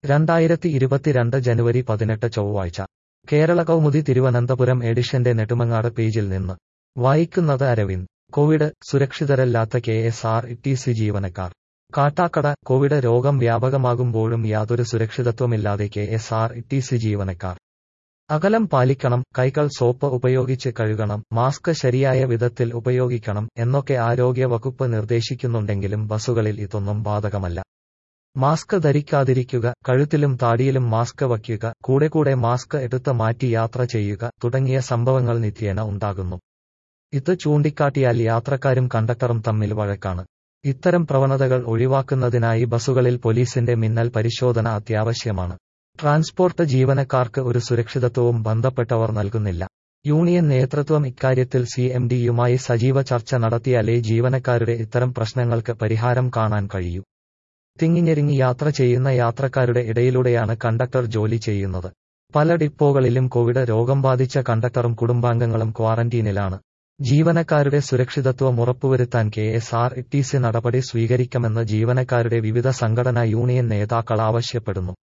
രണ്ടായിരത്തി ഇരുപത്തിരണ്ട് ജനുവരി പതിനെട്ട് ചൊവ്വാഴ്ച കേരള കൗമുദി തിരുവനന്തപുരം എഡിഷന്റെ നെടുമങ്ങാട് പേജിൽ നിന്ന് വായിക്കുന്നത് അരവിന്ദ് കോവിഡ് സുരക്ഷിതരല്ലാത്ത K S R T C ജീവനക്കാർ കാട്ടാക്കട കോവിഡ് രോഗം വ്യാപകമാകുമ്പോഴും യാതൊരു സുരക്ഷിതത്വമില്ലാതെ K S R T C ജീവനക്കാർ അകലം പാലിക്കണം കൈകൾ സോപ്പ് ഉപയോഗിച്ച് കഴുകണം മാസ്ക് ശരിയായ വിധത്തിൽ ഉപയോഗിക്കണം എന്നൊക്കെ ആരോഗ്യ വകുപ്പ് നിർദ്ദേശിക്കുന്നുണ്ടെങ്കിലും ബസുകളിൽ ഇതൊന്നും ബാധകമല്ല മാസ്ക് ധരിക്കാതിരിക്കുക കഴുത്തിലും താടിയിലും മാസ്ക് വയ്ക്കുക കൂടെ കൂടെ മാസ്ക് എടുത്ത് മാറ്റി യാത്ര ചെയ്യുക തുടങ്ങിയ സംഭവങ്ങൾ നിത്യേന ഉണ്ടാകുന്നു ഇത് ചൂണ്ടിക്കാട്ടിയാൽ യാത്രക്കാരും കണ്ടക്ടറും തമ്മിൽ വഴക്കാണ് ഇത്തരം പ്രവണതകൾ ഒഴിവാക്കുന്നതിനായി ബസുകളിൽ പോലീസിന്റെ മിന്നൽ പരിശോധന അത്യാവശ്യമാണ് ട്രാൻസ്പോർട്ട് ജീവനക്കാർക്ക് ഒരു സുരക്ഷിതത്വവും ബന്ധപ്പെട്ടവർ നൽകുന്നില്ല യൂണിയൻ നേതൃത്വം ഇക്കാര്യത്തിൽ സി എം ഡിയുമായി സജീവ ചർച്ച നടത്തിയാലേ ജീവനക്കാരുടെ ഇത്തരം പ്രശ്നങ്ങൾക്ക് പരിഹാരം കാണാൻ കഴിയൂ തിങ്ങിഞ്ഞെരുങ്ങി യാത്ര ചെയ്യുന്ന യാത്രക്കാരുടെ ഇടയിലൂടെയാണ് കണ്ടക്ടർ ജോലി ചെയ്യുന്നത് പല ഡിപ്പോകളിലും കോവിഡ് രോഗം ബാധിച്ച കണ്ടക്ടറും കുടുംബാംഗങ്ങളും ക്വാറന്റീനിലാണ് ജീവനക്കാരുടെ സുരക്ഷിതത്വം ഉറപ്പുവരുത്താൻ K S R T C നടപടി സ്വീകരിക്കണമെന്ന് ജീവനക്കാരുടെ വിവിധ സംഘടനാ യൂണിയൻ നേതാക്കൾ ആവശ്യപ്പെടുന്നു